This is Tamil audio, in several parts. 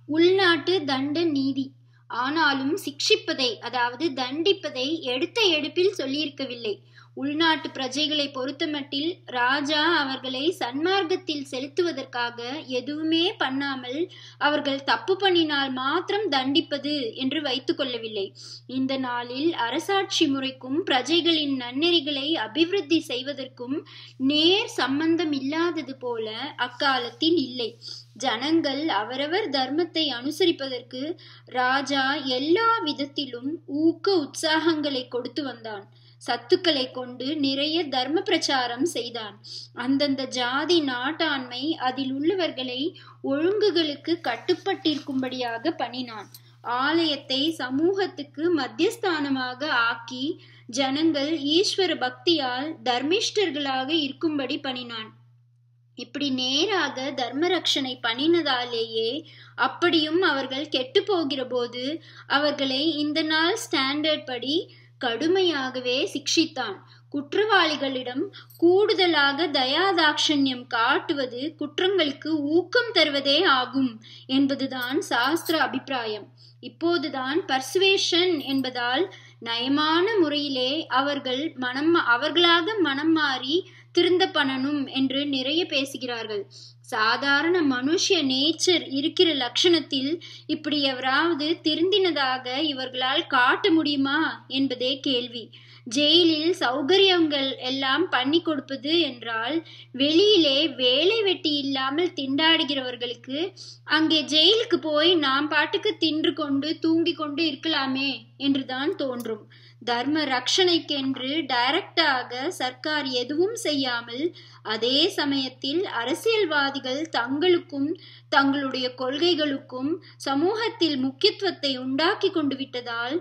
உள்நாட்டு தண்ட நீதி ஆனாலும் சிக்ஷிப்பதை அதாவது தண்டிப்பதை எடுத்த எடுப்பில் சொல்லியிருக்கவில்லை உள்நாட்டு பிரஜைகளை பொறுத்தமட்டில் ராஜா அவர்களை சன்மார்க்கத்தில் செலுத்துவதற்காக எதுவுமே பண்ணாமல் அவர்கள் தப்பு பண்ணினால் மாத்திரம் தண்டிப்பது என்று வைத்துக் கொள்ளவில்லை இந்த நாளில் அரசாட்சி முறைக்கும் பிரஜைகளின் நன்னெறிகளை அபிவிருத்தி செய்வதற்கும் நேர் சம்பந்தம் இல்லாதது போல அக்காலத்தில் இல்லை ஜனங்கள் அவரவர் தர்மத்தை அனுசரிப்பதற்கு ராஜா எல்லா விதத்திலும் ஊக்க உற்சாகங்களை கொடுத்து வந்தான் சத்துக்களை கொண்டு நிறைய தர்ம பிரச்சாரம் செய்தான் அந்தந்த ஜாதி நாட்டாண்மை அதில் உள்ளவர்களை ஒழுங்குகளுக்கு கட்டுப்பட்டிருக்கும்படியாக பண்ணினான் ஆலயத்தை சமூகத்துக்கு மத்தியஸ்தானமாக ஆக்கி ஜனங்கள் ஈஸ்வர பக்தியால் தர்மிஷ்டர்களாக இருக்கும்படி பண்ணினான் இப்படி நேராக தர்மரக்ஷனை பண்ணினதாலேயே அப்படியும் அவர்கள் கெட்டு போகிற போது அவர்களை இந்த நாள் ஸ்டாண்டர்ட் படி கடுமையாகவே சிக்ஷித்தான் குற்றவாளிகளிடம் கூடுதலாக தயாதாட்சண்யம் காட்டுவது குற்றங்களுக்கு ஊக்கம் தருவதே ஆகும் என்பதுதான் சாஸ்திர அபிப்பிராயம் இப்போதுதான் பர்சுவேஷன் என்பதால் நயமான முறையிலே அவர்கள் மனம் அவர்களாக மனம் மாறி திருந்த பண்ணணும் என்று நிறைய பேசுகிறார்கள் சாதாரண மனுஷ நேச்சர் இருக்கிற லட்சணத்தில் இப்படி எவராவது திருந்தினதாக இவர்களால் காட்ட முடியுமா என்பதே கேள்வி ஜெயிலில் சௌகரியங்கள் எல்லாம் பண்ணி கொடுப்பது என்றால் வெளியிலே வேலை வெட்டி இல்லாமல் திண்டாடுகிறவர்களுக்கு அங்கே ஜெயிலுக்கு போய் நாம் பாட்டுக்கு தின்று கொண்டு தூங்கி கொண்டு இருக்கலாமே என்றுதான் தோன்றும் தர்ம ரக்ஷணைக்கென்று டைரக்டாக சர்க்கார் எதுவும் செய்யாமல் அதே சமயத்தில் அரசியல்வாதிகள் தங்களுக்கும் தங்களுடைய கொள்கைகளுக்கும் சமூகத்தில் முக்கியத்துவத்தை உண்டாக்கி கொண்டு விட்டதால்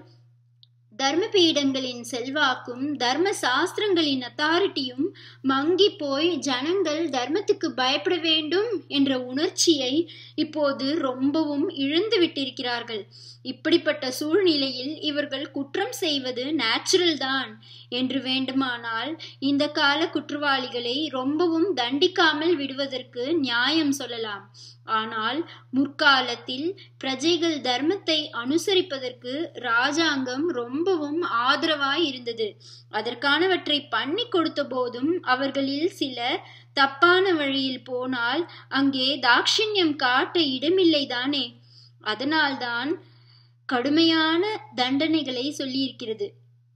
தர்ம பீடங்களின் செல்வாக்கும் தர்ம சாஸ்திரங்களின் அத்தாரிட்டியும் மங்கி போய் ஜனங்கள் தர்மத்துக்கு பயப்பட வேண்டும் என்ற உணர்ச்சியை இப்போது ரொம்பவும் இழந்து விட்டிருக்கிறார்கள் இப்படிப்பட்ட சூழ்நிலையில் இவர்கள் குற்றம் செய்வது நேச்சுரல் தான் என்று வேண்டுமானால் இந்த கால குற்றவாளிகளை ரொம்பவும் தண்டிக்காமல் விடுவதற்கு நியாயம் சொல்லலாம் ஆனால் முற்காலத்தில் பிரஜைகள் தர்மத்தை அனுசரிப்பதற்கு ராஜாங்கம் ரொம்பவும் ஆதரவாய் இருந்தது அதற்கானவற்றை பண்ணி கொடுத்த போதும் அவர்களில் சில தப்பான வழியில் போனால் அங்கே தாட்சிணியம் காட்ட இடமில்லை தானே அதனால்தான் கடுமையான தண்டனைகளை சொல்லியிருக்கிறது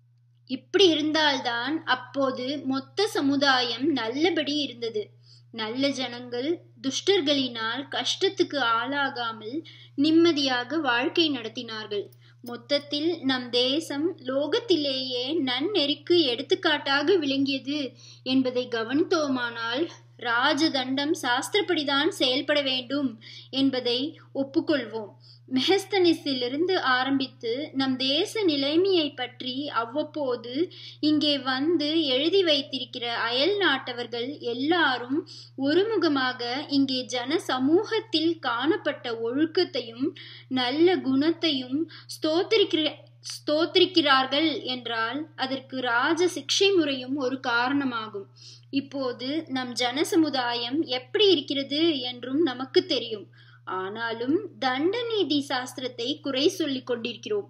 இப்படி இருந்தால்தான் அப்போது மொத்த சமுதாயம் நல்லபடி இருந்தது நல்ல ஜனங்கள் துஷ்டர்களினால் கஷ்டத்துக்கு ஆளாகாமல் நிம்மதியாக வாழ்க்கை நடத்தினார்கள் மொத்தத்தில் நம் தேசம் லோகத்திலேயே நன்னெறிக்கு எடுத்துக்காட்டாக விளங்கியது என்பதை கவனித்தோமானால் ராஜதண்டம் சாஸ்திரப்படிதான் செயல்பட வேண்டும் என்பதை ஒப்புக்கொள்வோம் மெஹஸ்தனிஸிலிருந்து ஆரம்பித்து நம் தேச நிலைமையை பற்றி அவ்வப்போது இங்கே வந்து எழுதி வைத்திருக்கிற அயல் நாட்டவர்கள் எல்லாரும் ஒருமுகமாக இங்கே ஜன சமூகத்தில் காணப்பட்ட ஒழுக்கத்தையும் நல்ல குணத்தையும் ஸ்தோத்திரிக்கிற ஸ்தோத்திரிக்கிறார்கள் என்றால் அதற்கு ராஜ சிக்ஷை முறையும் ஒரு காரணமாகும் இப்போது நம் ஜன சமுதாயம் எப்படி இருக்கிறது என்றும் நமக்கு தெரியும் ஆனாலும் தண்ட நீதி சாஸ்திரத்தை குறை சொல்லிக் கொண்டிருக்கிறோம்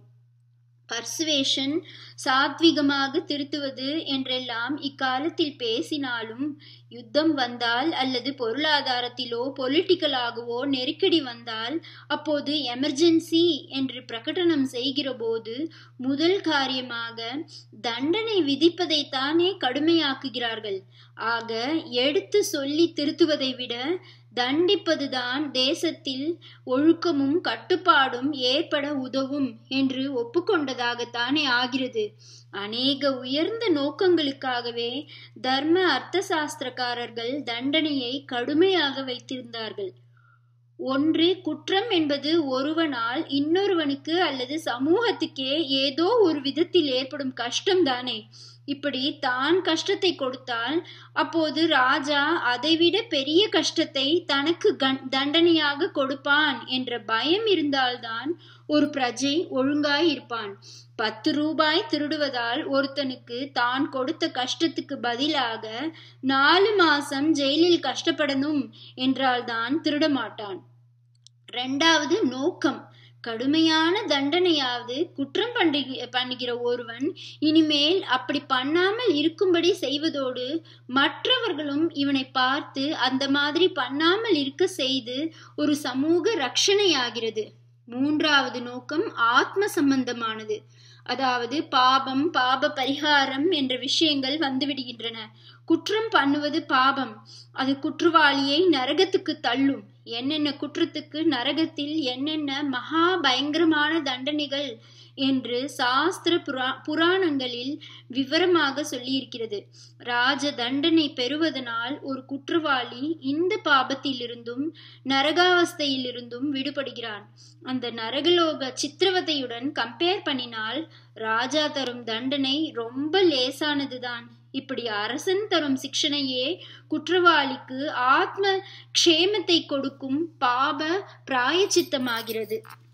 பர்சுவேஷன் சாத்விகமாக திருத்துவது என்றெல்லாம் இக்காலத்தில் பேசினாலும் யுத்தம் வந்தால் அல்லது பொருளாதாரத்திலோ பொலிட்டிக்கலாகவோ நெருக்கடி வந்தால் அப்போது எமர்ஜென்சி என்று பிரகடனம் செய்கிற போது முதல் காரியமாக தண்டனை விதிப்பதைத்தானே கடுமையாக்குகிறார்கள் ஆக எடுத்து சொல்லி திருத்துவதை விட தண்டிப்பதுதான் தேசத்தில் ஒழுக்கமும் கட்டுப்பாடும் ஏற்பட உதவும் என்று ஒப்புக்கொண்டதாகத்தானே ஆகிறது அநேக உயர்ந்த நோக்கங்களுக்காகவே தர்ம அர்த்த சாஸ்திரக்காரர்கள் தண்டனையை கடுமையாக வைத்திருந்தார்கள் ஒன்று குற்றம் என்பது ஒருவனால் இன்னொருவனுக்கு அல்லது சமூகத்துக்கே ஏதோ ஒரு விதத்தில் ஏற்படும் கஷ்டம் தானே இப்படி தான் கஷ்டத்தை கொடுத்தால் அப்போது ராஜா அதைவிட பெரிய கஷ்டத்தை தனக்கு தண்டனையாக கொடுப்பான் என்ற பயம் இருந்தால்தான் ஒரு பிரஜை ஒழுங்காய் இருப்பான் பத்து ரூபாய் திருடுவதால் ஒருத்தனுக்கு தான் கொடுத்த கஷ்டத்துக்கு பதிலாக நாலு மாசம் ஜெயிலில் கஷ்டப்படணும் என்றால்தான் திருட மாட்டான் ரெண்டாவது நோக்கம் கடுமையான தண்டனையாவது குற்றம் பண்ணி பண்ணுகிற ஒருவன் இனிமேல் அப்படி பண்ணாமல் இருக்கும்படி செய்வதோடு மற்றவர்களும் இவனை பார்த்து அந்த மாதிரி பண்ணாமல் இருக்க செய்து ஒரு சமூக ரட்சணையாகிறது மூன்றாவது நோக்கம் ஆத்ம சம்பந்தமானது அதாவது பாபம் பாப பரிகாரம் என்ற விஷயங்கள் வந்துவிடுகின்றன குற்றம் பண்ணுவது பாபம் அது குற்றவாளியை நரகத்துக்கு தள்ளும் என்னென்ன குற்றத்துக்கு நரகத்தில் என்னென்ன மகா பயங்கரமான தண்டனைகள் என்று சாஸ்திர புரா புராணங்களில் விவரமாக சொல்லியிருக்கிறது ராஜ தண்டனை பெறுவதனால் ஒரு குற்றவாளி இந்த பாபத்திலிருந்தும் நரகாவஸ்தையிலிருந்தும் விடுபடுகிறான் அந்த நரகலோக சித்திரவதையுடன் கம்பேர் பண்ணினால் ராஜா தரும் தண்டனை ரொம்ப லேசானதுதான் இப்படி அரசன் தரும் சிக்ஷனையே குற்றவாளிக்கு ஆத்ம க்ஷேமத்தை கொடுக்கும் பாப பிராயச்சித்தமாகிறது